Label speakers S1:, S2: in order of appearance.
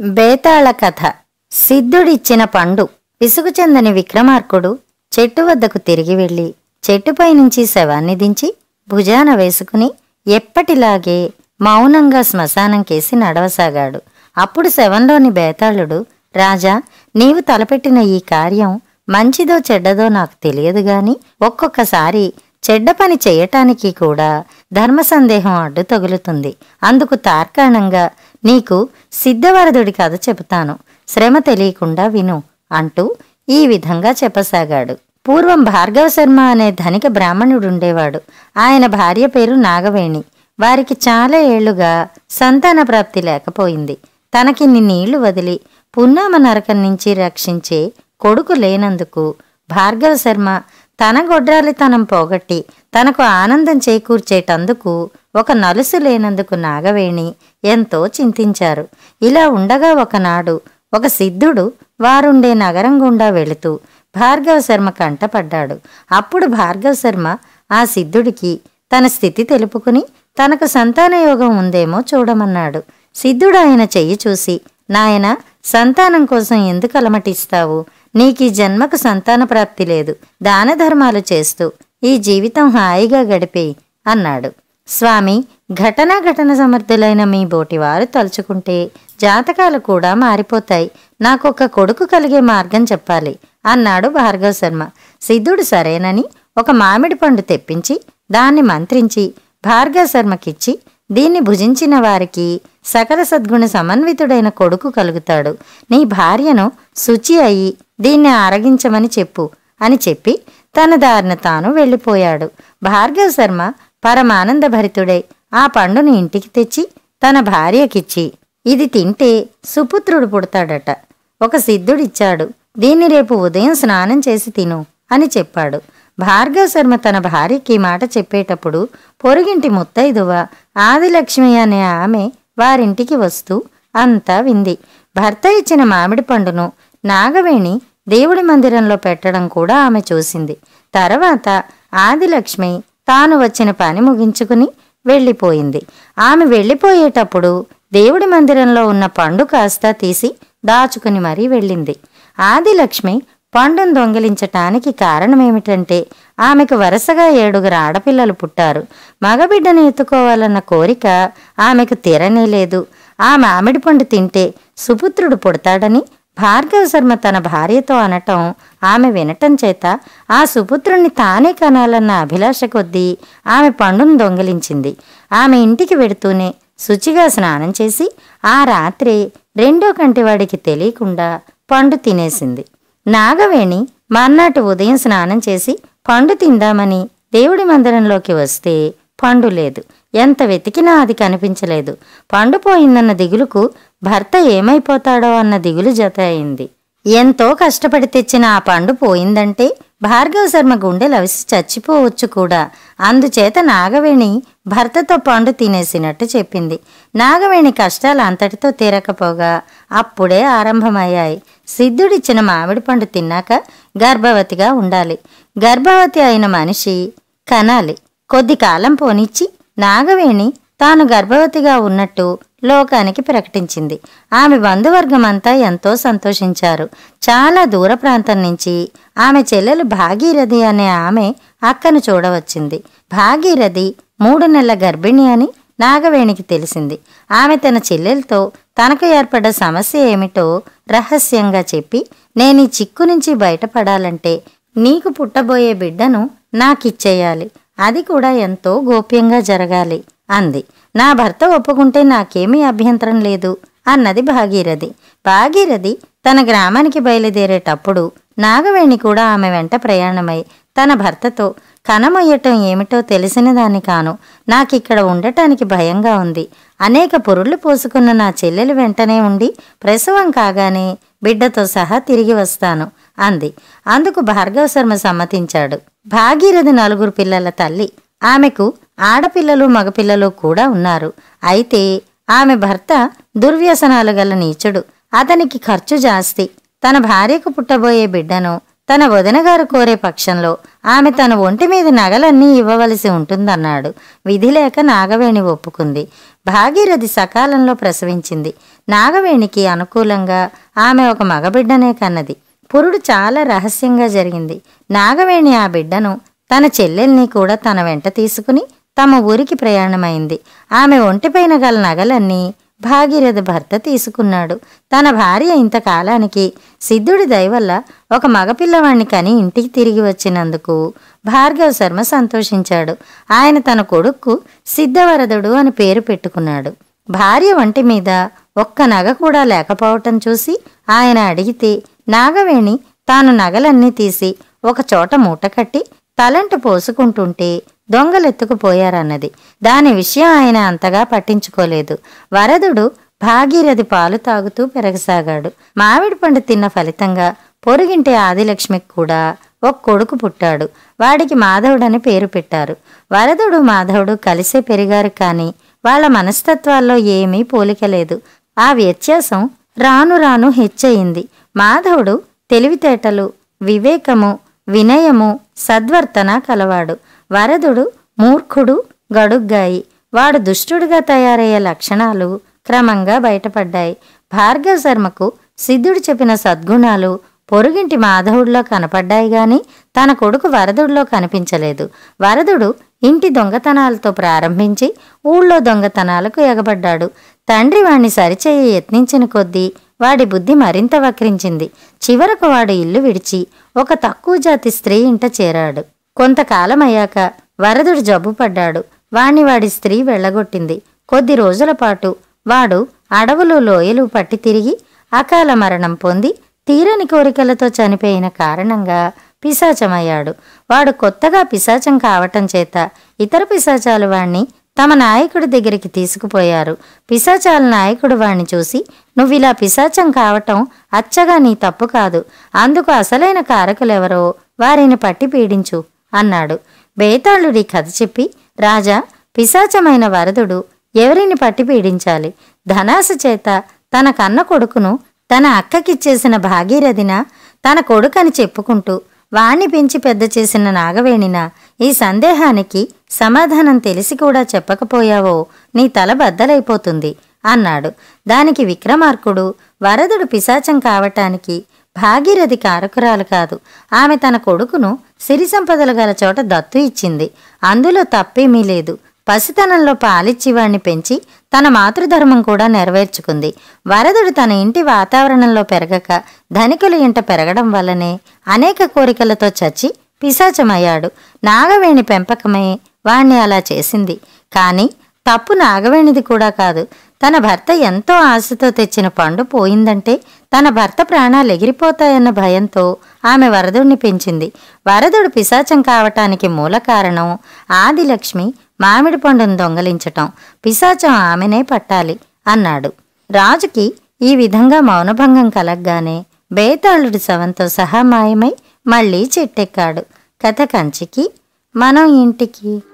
S1: బేతాళ కథ సిద్ధుడిచ్చిన పండు విసుగు చెందని విక్రమార్కుడు చెట్టు వద్దకు తిరిగి వెళ్ళి చెట్టుపై నుంచి శవాన్ని దించి భుజాన వేసుకుని ఎప్పటిలాగే మౌనంగా శ్మశానం కేసి నడవసాగాడు అప్పుడు శవంలోని బేతాళుడు రాజా నీవు తలపెట్టిన ఈ కార్యం మంచిదో చెడ్డదో నాకు తెలియదు గాని ఒక్కొక్కసారి చెడ్డ పని చేయటానికి కూడా ధర్మ సందేహం అడ్డు తగులుతుంది అందుకు తార్కాణంగా నీకు సిద్ధవరదుడి కథ చెబుతాను శ్రమ తెలియకుండా విను అంటూ ఈ విధంగా చెప్పసాగాడు పూర్వం భార్గవ శర్మ అనే ధనిక బ్రాహ్మణుడుండేవాడు ఆయన భార్య పేరు నాగవేణి వారికి చాలా ఏళ్లుగా సంతాన ప్రాప్తి లేకపోయింది తనకిన్ని నీళ్లు వదిలి పున్నామ నరకం నుంచి రక్షించే కొడుకు లేనందుకు భార్గవ శర్మ తన గొడ్రాలితనం పోగొట్టి తనకు ఆనందం చేకూర్చేటందుకు ఒక నలుసు లేనందుకు నాగవేణి ఎంతో చింతించారు ఇలా ఉండగా ఒకనాడు ఒక సిద్ధుడు వారుండే నగరం గుండా వెళుతూ భార్గవ శర్మ కంటపడ్డాడు అప్పుడు భార్గవ శర్మ ఆ సిద్ధుడికి తన స్థితి తెలుపుకుని తనకు సంతానయోగం ఉందేమో చూడమన్నాడు సిద్ధుడు ఆయన చెయ్యి చూసి నాయన సంతానం కోసం ఎందుకు అలమటిస్తావు నీకీ జన్మకు సంతాన ప్రాప్తి లేదు దాన ధర్మాలు చేస్తూ ఈ జీవితం హాయిగా గడిపేయి అన్నాడు స్వామి ఘటనా ఘటన సమర్థులైన మీ బోటివారు తలుచుకుంటే జాతకాలు కూడా మారిపోతాయి నాకొక కొడుకు కలిగే మార్గం చెప్పాలి అన్నాడు భార్గవ శర్మ సిద్ధుడు సరేనని ఒక మామిడి పండు తెప్పించి దాన్ని మంత్రించి భార్గవ శర్మకిచ్చి దీన్ని భుజించిన వారికి సకల సద్గుణ సమన్వితుడైన కొడుకు కలుగుతాడు నీ భార్యను శుచి అయి దీన్ని ఆరగించమని చెప్పు అని చెప్పి తన దారిన తాను వెళ్ళిపోయాడు భార్గవ శర్మ పరమానందభరితుడై ఆ పండుని ఇంటికి తెచ్చి తన భార్యకిచ్చి ఇది తింటే సుపుత్రుడు పుడతాడట ఒక సిద్ధుడిచ్చాడు దీన్ని రేపు ఉదయం స్నానం చేసి తిను అని చెప్పాడు భార్గవ శర్మ తన భార్యకి ఈ మాట చెప్పేటప్పుడు పొరుగింటి ముత్తైదువ ఆదిలక్ష్మి అనే ఆమె వారింటికి వస్తూ అంతా వింది భర్త ఇచ్చిన మామిడి పండును నాగవేణి దేవుడి మందిరంలో పెట్టడం కూడా ఆమె చూసింది తర్వాత ఆదిలక్ష్మి తాను వచ్చిన పని ముగించుకుని వెళ్ళిపోయింది ఆమె వెళ్ళిపోయేటప్పుడు దేవుడి మందిరంలో ఉన్న పండు కాస్త తీసి దాచుకుని మరీ వెళ్ళింది ఆదిలక్ష్మి పండును దొంగిలించటానికి కారణమేమిటంటే ఆమెకు వరుసగా ఏడుగురు ఆడపిల్లలు పుట్టారు మగబిడ్డను ఎత్తుకోవాలన్న కోరిక ఆమెకు తీరనే లేదు ఆ మామిడి పండు తింటే సుపుత్రుడు పుడతాడని భార్గవ శర్మ తన భార్యతో అనటం ఆమె వినటం చేత ఆ సుపుత్రుణ్ణి తానే కనాలన్న అభిలాష కొద్దీ ఆమె పండును దొంగిలించింది ఆమె ఇంటికి వెడుతూనే శుచిగా స్నానం చేసి ఆ రాత్రే రెండో కంటివాడికి తెలియకుండా పండు తినేసింది నాగవేణి మర్నాటి ఉదయం స్నానం చేసి పండు తిందామని దేవుడి మందిరంలోకి వస్తే పండు లేదు ఎంత వెతికినా అది కనిపించలేదు పండు పోయిందన్న దిగులుకు భర్త ఏమైపోతాడో అన్న దిగులు జత అయింది ఎంతో కష్టపడి తెచ్చిన ఆ పండు పోయిందంటే భార్గవ శర్మ గుండె లవిసి చచ్చిపోవచ్చు కూడా అందుచేత నాగవేణి భర్తతో పండు తినేసినట్టు చెప్పింది నాగవేణి కష్టాలు అంతటితో తీరకపోగా అప్పుడే ఆరంభమయ్యాయి సిద్ధుడిచ్చిన మామిడి పండు తిన్నాక గర్భవతిగా ఉండాలి గర్భవతి అయిన మనిషి కనాలి కొద్ది కాలం పోనిచ్చి నాగవేణి తాను గర్భవతిగా ఉన్నట్టు లోకానికి ప్రకటించింది ఆమె బంధువర్గం అంతా ఎంతో సంతోషించారు చాలా దూర ప్రాంతం నుంచి ఆమె చెల్లెలు భాగీరథి అనే ఆమె అక్కను చూడవచ్చింది భాగీరథి మూడు నెలల గర్భిణి అని నాగవేణికి తెలిసింది ఆమె తన చెల్లెలతో తనకు ఏర్పడ్డ సమస్య ఏమిటో రహస్యంగా చెప్పి నేను ఈ చిక్కు నుంచి బయటపడాలంటే నీకు పుట్టబోయే బిడ్డను నాకిచ్చేయాలి అది కూడా ఎంతో గోప్యంగా జరగాలి అంది నా భర్త ఒప్పుకుంటే నాకేమీ అభ్యంతరం లేదు అన్నది భాగీరథి భాగీరథి తన గ్రామానికి బయలుదేరేటప్పుడు నాగవేణి కూడా ఆమె వెంట ప్రయాణమై తన భర్తతో కనమొయ్యటం ఏమిటో తెలిసిన దాన్ని కాను నాకిక్కడ ఉండటానికి భయంగా ఉంది అనేక పురుళ్ళు పోసుకున్న నా చెల్లెలు వెంటనే ఉండి ప్రసవం కాగానే బిడ్డతో సహా తిరిగి వస్తాను అంది అందుకు భార్గవ శర్మ సమ్మతించాడు భాగీరథి నలుగురు పిల్లల తల్లి ఆమెకు ఆడపిల్లలు మగపిల్లలు కూడా ఉన్నారు అయితే ఆమె భర్త దుర్వ్యసనాలు గల నీచుడు అతనికి ఖర్చు జాస్తి తన భార్యకు పుట్టబోయే బిడ్డను తన వదినగారు కోరే పక్షంలో ఆమె తన ఒంటి మీద నగలన్నీ ఇవ్వవలసి ఉంటుందన్నాడు విధి లేక నాగవేణి ఒప్పుకుంది భాగీరథి సకాలంలో ప్రసవించింది నాగవేణికి అనుకూలంగా ఆమె ఒక మగబిడ్డనే కన్నది పురుడు చాలా రహస్యంగా జరిగింది నాగవేణి ఆ బిడ్డను తన చెల్లెల్ని కూడా తన వెంట తీసుకుని తమ ఊరికి ప్రయాణమైంది ఆమె ఒంటిపైన గల నగలన్నీ భాగీరథ భర్త తీసుకున్నాడు తన భార్య ఇంతకాలానికి సిద్ధుడి దయవల్ల ఒక మగపిల్లవాణ్ణి కని ఇంటికి తిరిగి వచ్చినందుకు భార్గవ శర్మ సంతోషించాడు ఆయన తన కొడుక్కు సిద్ధవరదుడు అని పేరు పెట్టుకున్నాడు భార్య వంటి మీద ఒక్క నగ కూడా లేకపోవటం చూసి ఆయన అడిగితే నాగవేణి తాను నగలన్నీ తీసి ఒక చోట మూటకట్టి తలంటు పోసుకుంటుంటే దొంగలెత్తుకుపోయారన్నది దాని విషయం ఆయన అంతగా పట్టించుకోలేదు వరదుడు భాగీరథి పాలు తాగుతూ పెరగసాగాడు మామిడి పండు తిన్న ఫలితంగా పొరుగింటి ఆదిలక్ష్మికి కూడా ఒక కొడుకు పుట్టాడు వాడికి మాధవుడని పేరు పెట్టారు వరదుడు మాధవుడు కలిసే పెరిగారు కానీ వాళ్ళ మనస్తత్వాల్లో ఏమీ పోలికలేదు ఆ వ్యత్యాసం రాను రాను హెచ్చయింది మాధవుడు తెలివితేటలు వివేకము వినయము సద్వర్తన కలవాడు వరదుడు మూర్ఖుడు గడుగ్గాయి వాడు దుష్టుడిగా తయారయ్యే లక్షణాలు క్రమంగా బయటపడ్డాయి భార్గవ శర్మకు సిద్ధుడు చెప్పిన సద్గుణాలు పొరుగింటి మాధవుడిలో కనపడ్డాయి గాని తన కొడుకు వరదుడిలో కనిపించలేదు వరదుడు ఇంటి దొంగతనాలతో ప్రారంభించి ఊళ్ళో దొంగతనాలకు ఎగబడ్డాడు తండ్రి వాణ్ణి సరిచేయ యత్నించిన కొద్దీ వాడి బుద్ధి మరింత వక్రించింది చివరకు వాడు ఇల్లు విడిచి ఒక తక్కువ జాతి స్త్రీ ఇంట చేరాడు కొంతకాలం అయ్యాక వరదుడు జబ్బు పడ్డాడు వాణ్ణి వాడి స్త్రీ వెళ్ళగొట్టింది కొద్ది రోజుల పాటు వాడు అడవులు లోయలు పట్టి తిరిగి అకాల మరణం పొంది తీరని కోరికలతో చనిపోయిన కారణంగా పిశాచమయ్యాడు వాడు కొత్తగా పిశాచం కావటం చేత ఇతర పిశాచాలు వాణ్ణి తమ నాయకుడి దగ్గరికి తీసుకుపోయారు పిశాచాల నాయకుడు వాణ్ణి చూసి నువ్విలా పిశాచం కావటం అచ్చగా నీ తప్పు కాదు అందుకు అసలైన కారకులెవరో వారిని పట్టి పీడించు అన్నాడు బేతాళుడి కథ చెప్పి రాజా పిశాచమైన వరదుడు ఎవరిని పట్టి పీడించాలి ధనాశ చేత తన కన్న కొడుకును తన అక్కకిచ్చేసిన భాగీరథిన తన కొడుకని చెప్పుకుంటూ వాణ్ణి పెంచి పెద్ద చేసిన నాగవేణిన ఈ సందేహానికి సమాధానం తెలిసి కూడా చెప్పకపోయావో నీ తల బద్దలైపోతుంది అన్నాడు దానికి విక్రమార్కుడు వరదుడు పిశాచం కావటానికి భాగీరథి కారకురాలు కాదు ఆమె తన కొడుకును సిరి సంపదలు గల చోట దత్తు ఇచ్చింది అందులో తప్పేమీ లేదు పసితనంలో పాలిచ్చి వాణ్ణి పెంచి తన మాతృధర్మం కూడా నెరవేర్చుకుంది వరదుడు తన ఇంటి వాతావరణంలో పెరగక ధనికుల ఇంట పెరగడం వల్లనే అనేక కోరికలతో చచ్చి పిశాచమయ్యాడు నాగవేణి పెంపకమే వాణ్ణి అలా చేసింది కానీ తప్పు నాగవేణిది కూడా కాదు తన భర్త ఎంతో ఆశతో తెచ్చిన పండు పోయిందంటే తన భర్త ప్రాణాలు ఎగిరిపోతాయన్న భయంతో ఆమె వరదుడిని పెంచింది వరదుడు పిశాచం కావటానికి మూల కారణం ఆదిలక్ష్మి మామిడి పండును దొంగలించటం పిశాచం ఆమెనే పట్టాలి అన్నాడు రాజుకి ఈ విధంగా మౌనభంగం కలగ్గానే బేతాళుడి శవంతో సహా మాయమై మళ్ళీ చెట్టెక్కాడు కథ కంచికి మనం ఇంటికి